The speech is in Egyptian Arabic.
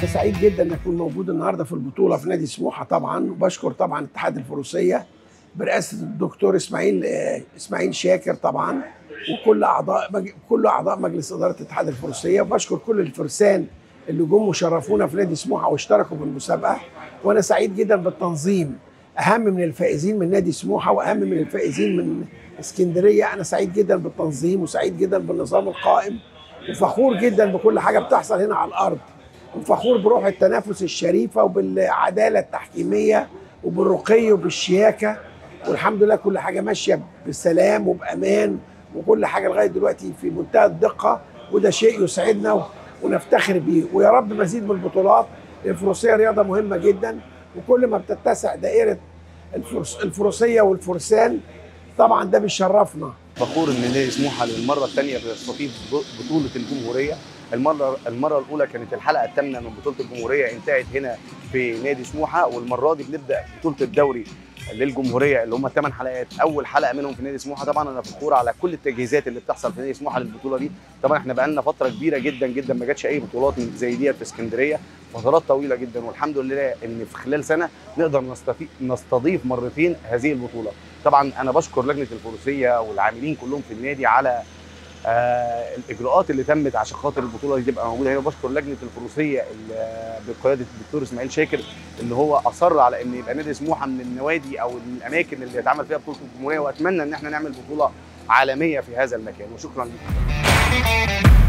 انا سعيد جدا ان اكون موجود النهارده في البطوله في نادي سموحه طبعا وبشكر طبعا اتحاد الفروسيه برئاسه الدكتور اسماعيل آه، اسماعيل شاكر طبعا وكل اعضاء مج... كل اعضاء مجلس اداره اتحاد الفروسيه وبشكر كل الفرسان اللي جم وشرفونا في نادي سموحه واشتركوا بالمسابقه وانا سعيد جدا بالتنظيم اهم من الفائزين من نادي سموحه واهم من الفائزين من اسكندريه انا سعيد جدا بالتنظيم وسعيد جدا بالنظام القائم وفخور جدا بكل حاجه بتحصل هنا على الارض وفخور بروح التنافس الشريفه وبالعداله التحكيميه وبالرقي وبالشياكه والحمد لله كل حاجه ماشيه بسلام وبامان وكل حاجه لغايه دلوقتي في منتهى الدقه وده شيء يسعدنا و- ونفتخر بيه ويا رب مزيد من البطولات الفروسيه رياضه مهمه جدا وكل ما بتتسع دائره الفرس الفروسيه والفرسان طبعا ده بيشرفنا فخور ان نادي سموحه للمره الثانيه بيستضيف بطوله الجمهوريه المره المره الاولى كانت الحلقه الثامنه من بطوله الجمهوريه انتهت هنا في نادي سموحه والمره دي بنبدا بطوله الدوري للجمهوريه اللي هم ثمان حلقات اول حلقه منهم في نادي سموحه طبعا انا فخور على كل التجهيزات اللي بتحصل في نادي سموحه للبطوله دي طبعا احنا بقالنا فتره كبيره جدا جدا ما جاتش اي بطولات من زي ديت في اسكندريه فترات طويله جدا والحمد لله ان في خلال سنه نقدر نستفي- نستضيف مرتين هذه البطوله طبعا انا بشكر لجنه الفروسيه والعاملين كلهم في النادي على آه الاجراءات اللي تمت عشان خاطر البطوله دي تبقى موجوده هنا وبشكر لجنه الفروسيه اللي بقياده الدكتور اسماعيل شاكر اللي هو اصر على ان يبقى نادي سموحه من النوادي او من الاماكن اللي يتعمل فيها بطوله الجمهوريه واتمنى ان احنا نعمل بطوله عالميه في هذا المكان وشكرا لكم